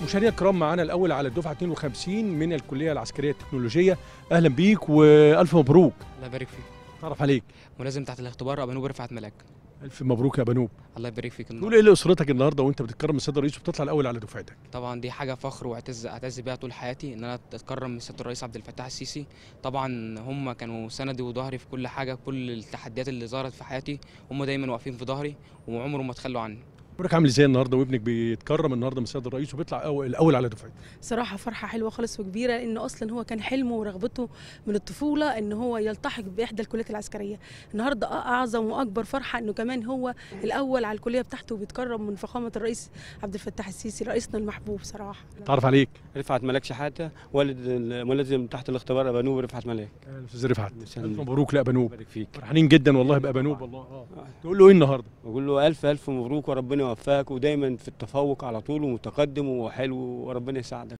مشاهدينا الكرام معانا الاول على الدفعه 52 من الكليه العسكريه التكنولوجيه اهلا بيك والف مبروك الله يبارك فيك تعرف عليك ملازم تحت الاختبار ابانوب رفعت ملاك الف مبروك يا بنوب الله يبارك فيك تقول النهارده ايه لاسرتك النهارده وانت بتتكرم من السيد الرئيس وبتطلع الاول على دفعتك طبعا دي حاجه فخر واعتز اعتز بيها طول حياتي ان انا اتكرم من سياده الرئيس عبد الفتاح السيسي طبعا هم كانوا سندي وظهري في كل حاجه كل التحديات اللي ظهرت في حياتي هم دايما واقفين في ظهري وعمرهم ما تخلوا عني امورك عامل ازاي النهارده وابنك بيتكرم النهارده من السيد الرئيس وبيطلع أول- الاول على دفعته صراحة فرحة حلوة خالص وكبيرة لأن أصلا هو كان حلمه ورغبته من الطفولة إن هو يلتحق بإحدى الكليات العسكرية النهاردة أعظم وأكبر فرحة إنه كمان هو الأول على الكلية بتاعته وبيتكرم من فخامة الرئيس عبد الفتاح السيسي رئيسنا المحبوب صراحة تعرف عليك رفعت ملاك شحاته والد الملازم تحت الاختبار ابانوب رفعت ملاك يا استاذ رفعت مساء الف النور. مبروك لابنوب يبارك فيك فرحانين جدا والله بابنوب والله اه تقول له ايه النهارده بقول له الف الف مبروك وربنا يوفقك ودايما في التفوق على طول ومتقدم وحلو وربنا يساعدك